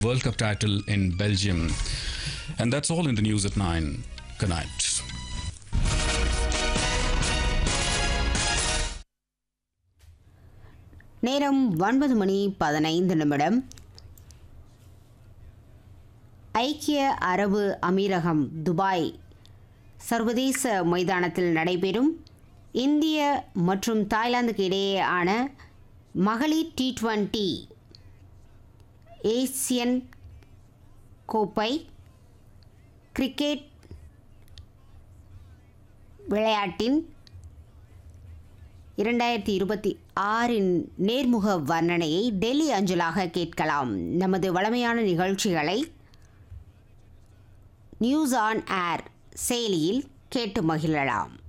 World Cup title in Belgium. And that's all in the news at 9. Good night. நேரம் ஒன்பது மணி பதினைந்து நிமிடம் ஐக்கிய அரபு அமீரகம் துபாய் சர்வதேச மைதானத்தில் நடைபெறும் இந்திய மற்றும் தாய்லாந்துக்கு இடையேயான மகளிர் டி டுவெண்ட்டி ஏசியன் கோப்பை கிரிக்கெட் விளையாட்டின் இரண்டாயிரத்தி இருபத்தி ஆறின் நேர்முக வர்ணனையை டெல்லி அஞ்சலாக கேட்கலாம் நமது வளமையான நிகழ்ச்சிகளை நியூஸ் ஆன் ஏர் செயலியில் கேட்டு மகிழலாம்